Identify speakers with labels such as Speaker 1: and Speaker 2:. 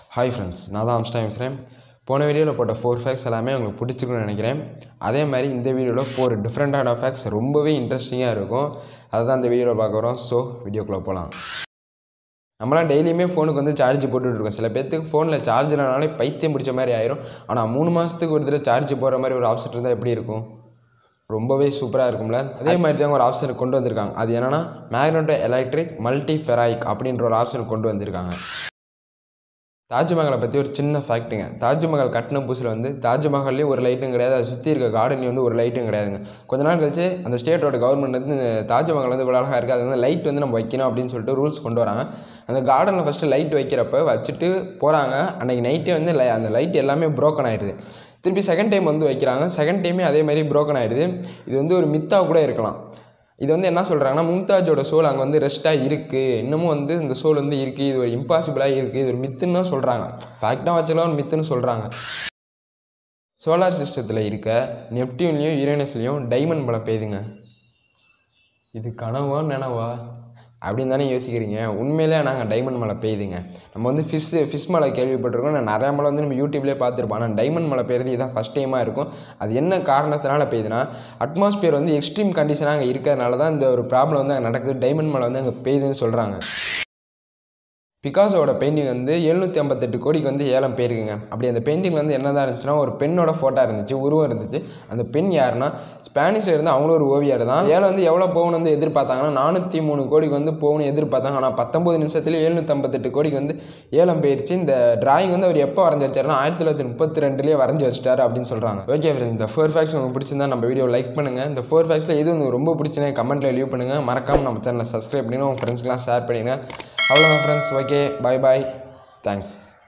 Speaker 1: hi friends நான் தான் அம்ஸ்டா பேசுகிறேன் போன வீடியோவில் போட்ட ஃபோர் ஃபேக்ஸ் எல்லாமே உங்களுக்கு பிடிச்சிருக்குன்னு நினைக்கிறேன் அதே மாதிரி இந்த வீடியோவில் ஃபோர் டிஃப்ரெண்ட்டான ஃபேக்ஸ் ரொம்பவே இன்ட்ரெஸ்டிங்காக இருக்கும் அதை தான் இந்த வீடியோவில் பார்க்க போகிறோம் ஸோ வீடியோக்குள்ளே போகலாம் நம்மளாம் டெய்லியுமே ஃபோனுக்கு வந்து சார்ஜ் போட்டுட்டு இருக்கோம் சில பேர்த்துக்கு ஃபோனில் சார்ஜ் இல்லைனாலே பைத்தியம் பிடிச்ச மாதிரி ஆயிரும் ஆனால் மூணு மாதத்துக்கு ஒரு தடவை சார்ஜ் போடுற மாதிரி ஒரு ஆப்ஷன் இருந்தால் எப்படி இருக்கும் ரொம்பவே சூப்பராக இருக்கும்ல அதே மாதிரி தான் ஒரு ஆப்ஷன் கொண்டு வந்திருக்காங்க அது என்னென்னா மேக்னட்டோ எலக்ட்ரிக் மல்டி ஃபெராயிக் அப்படின்ற ஒரு ஆப்ஷன் கொண்டு வந்திருக்காங்க தாஜ்மஹாலை பற்றி ஒரு சின்ன ஃபேக்ட்டுங்க தாஜ்மஹால் கட்டின புதுசில் வந்து தாஜ்மஹால்லையும் ஒரு லைட்டும் கிடையாது அதை சுற்றி இருக்க கார்டன்லையும் வந்து ஒரு லைட்டும் கிடையாதுங்க கொஞ்ச நாள் கழிச்சு அந்த ஸ்டேட்டோட கவர்மெண்ட் வந்து இந்த தாஜ்மஹால் வந்து இவ்வளோ அழகாக இருக்குது அது வந்து லைட் வந்து நம்ம வைக்கணும் அப்படின்னு சொல்லிட்டு ரூல்ஸ் கொண்டு வராங்க அந்த கார்டனில் ஃபஸ்ட்டு லைட் வைக்கிறப்ப வச்சுட்டு போகிறாங்க அன்றைக்கி நைட்டே வந்து லை அந்த லைட் எல்லாமே ப்ரோக்கன் ஆகிடுது திருப்பி செகண்ட் டைம் வந்து வைக்கிறாங்க செகண்ட் டைமே அதே மாதிரி ப்ரோக்கன் ஆகிடுது இது வந்து ஒரு மித்தாக கூட இருக்கலாம் இது வந்து என்ன சொல்கிறாங்கன்னா மும்தாஜோட சோல் அங்கே வந்து ரெஸ்ட்டாக இருக்குது இன்னமும் வந்து இந்த சோல் வந்து இருக்குது இது ஒரு இம்பாசிபிளாக இருக்குது இது ஒரு மித்துன்னு தான் சொல்கிறாங்க ஃபேக்டாக வச்சாலும் ஒரு மித்துன்னு சொல்கிறாங்க சோலார் சிஸ்டத்தில் இருக்க நெப்டியூன்லேயும் யுரேனஸ்லேயும் டைமண்ட் மழை பெய்யுதுங்க இது கனவா நினவா அப்படின்னு தானே யோசிக்கிறீங்க உண்மையிலே நாங்கள் டைமண்ட் மழை பெய்யுதுங்க நம்ம வந்து ஃபிஷ் ஃபிஷ் மழை கேள்விப்பட்டிருக்கோம் நான் நிறையா மழை வந்து நம்ம யூடியூப்லேயே பார்த்துருப்போம் ஆனால் டைமண்ட் மழை பெய்யுறது இதான் ஃபஸ்ட் டைமாக இருக்கும் அது என்ன காரணத்தினால பெய்யுதுன்னா அட்மாஸ்பியர் வந்து எக்ஸ்ட்ரீம் கண்டிஷனாக அங்கே இருக்கிறதுனால தான் இந்த ஒரு ப்ராப்ளம் வந்து அங்கே நடக்குது டைமண்ட் மழை வந்து அங்கே பெய்யுதுன்னு சொல்கிறாங்க பிகாஸோட பெயிண்டிங் வந்து எழுநூற்றி ஐம்பத்தெட்டு கோடிக்கு வந்து ஏலம் போயிருக்குங்க அப்படி அந்த பெயிண்டிங்கில் வந்து என்ன தான் இருந்துச்சுன்னா ஒரு பெண்ணோட ஃபோட்டோ இருந்துச்சு உருவம் இருந்துச்சு அந்த பெண் யாருன்னா ஸ்பானிஷில் இருந்து அவங்களும் ஒரு ஓவியர் தான் ஏலம் வந்து எவ்வளோ போகணும் வந்து எதிர்பார்த்தாங்கன்னா நானூற்றி மூணு கோடிக்கு வந்து போகணும் எதிர்பார்த்தாங்க ஆனால் பத்தொம்பது நிமிஷத்துல எழுநூற்றி ஐம்பத்தெட்டு கோடிக்கு வந்து ஏலம் போயிடுச்சு இந்த டிராயிங் வந்து அவர் எப்போ வரைஞ்சி வச்சாருன்னா ஆயிரத்தி தொள்ளாயிரத்தி முப்பத்தி ரெண்டுலேயே வரைஞ்சி வச்சிட்டாரு அப்படின்னு சொல்கிறாங்க ஓகே ஃப்ரெண்ட்ஸ் இந்த ஃபோர் ஃபேக்ஸ் உங்களுக்கு பிடிச்சிருந்தா நம்ம வீடியோ லைக் பண்ணுங்கள் இந்த ஃபோர் ஃபேக்ஸில் எது உங்களுக்கு ரொம்ப பிடிச்சினா கமெண்ட்டில் லீவ் பண்ணுங்கள் மறக்காமல் நம்ம சேனலை சப்ஸ்கிரைப் பண்ணி உங்கள் ஃப்ரெண்ட்ஸ்க்கெலாம் ஷேர் பண்ணிடுங்க அவ்வளோதான் friends okay bye bye thanks